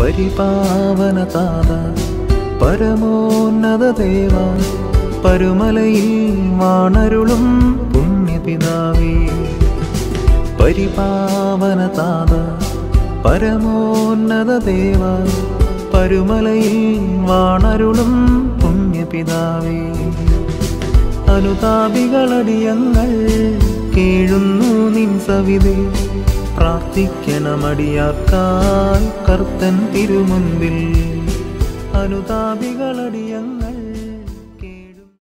പരിപാവന താത പരമോന്നത ദേവ പരുമലയിൽ വാണരുളും പുണ്യപിതാവേ പരിപാവന താത പരമോന്നത ദേവ പരുമലയിൽ വാണരുളും പുണ്യപിതാവേ അനുതാപികളടിയങ്ങൾ കേഴുന്നു നിൻ സവിതേ പ്രാർത്ഥിക്കണമടിയാക്കായി കർത്തൻ തിരുമുൻപിൽ അനുതാപികളടിയങ്ങൾ